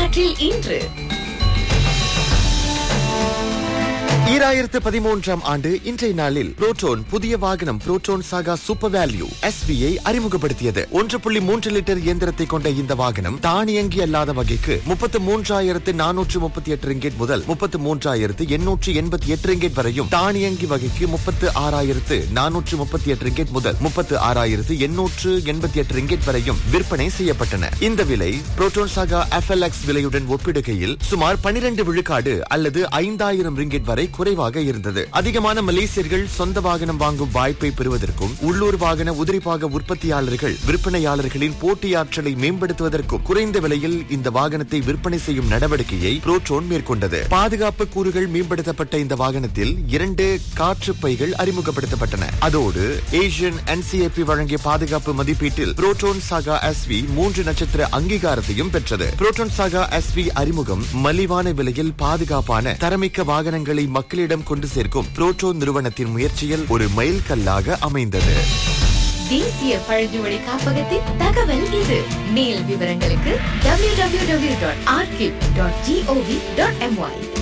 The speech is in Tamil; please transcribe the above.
வரலாற்றில் இன்று ஈராயிரத்து பதிமூன்றாம் ஆண்டு இன்றைய நாளில் புரோட்டோன் புதிய வாகனம் புரோட்டோன் சாகா சூப்பர் வேல்யூ எஸ்வியை அறிமுகப்படுத்தியது ஒன்று புள்ளி மூன்று லிட்டர் இயந்திரத்தை கொண்ட இந்த வாகனம் தானியங்கி அல்லாத வகைக்கு முப்பத்து மூன்றாயிரத்து நானூற்று முப்பத்தி எட்டு ரிங்கெட் முதல் முப்பத்து மூன்றாயிரத்து எண்ணூற்று எண்பத்தி எட்டு ரிங்கெட் வரையும் தானியங்கி வகைக்கு முப்பத்து ஆறாயிரத்து நானூற்று முப்பத்தி எட்டு ரிங்கெட் முதல் முப்பத்து ஆறாயிரத்து எண்ணூற்று எண்பத்தி எட்டு ரிங்கெட் வரையும் விற்பனை செய்யப்பட்டன இந்த விலை புரோட்டோன் சாகா எஃப்எல்எக்ஸ் விலையுடன் ஒப்பிடுகையில் சுமார் பனிரெண்டு விழுக்காடு அல்லது ஐந்தாயிரம் ரிங்கெட் வரை குறைவாக இருந்தது அதிகமான மலேசியர்கள் சொந்த வாகனம் வாங்கும் வாய்ப்பை பெறுவதற்கும் உள்ளூர் வாகன உதிரிபாக உற்பத்தியாளர்கள் விற்பனையாளர்களின் போட்டியாற்றலை மேம்படுத்துவதற்கும் குறைந்த விலையில் இந்த வாகனத்தை விற்பனை செய்யும் நடவடிக்கையை புரோட்ரோன் மேற்கொண்டது பாதுகாப்பு கூறுகள் மேம்படுத்தப்பட்ட இந்த வாகனத்தில் இரண்டு காற்று பைகள் அறிமுகப்படுத்தப்பட்டன அதோடு ஏசியன் என்சிஏபி வழங்கிய பாதுகாப்பு மதிப்பீட்டில் புரோட்டோன் சாகா எஸ்வி மூன்று நட்சத்திர அங்கீகாரத்தையும் பெற்றது புரோட்டோன் சாகா எஸ்வி அறிமுகம் மலிவான விலையில் பாதுகாப்பான தரமிக்க வாகனங்களை மக்களிடம் கொண்டு சேர்க்கும் புரோட்டோன் நிறுவனத்தின் முயற்சியில் ஒரு மைல்கல்லாக அமைந்தது தேசிய பழங்குடி காப்பகத்தின் தகவல் இது மேல் விவரங்களுக்கு www.archive.gov.my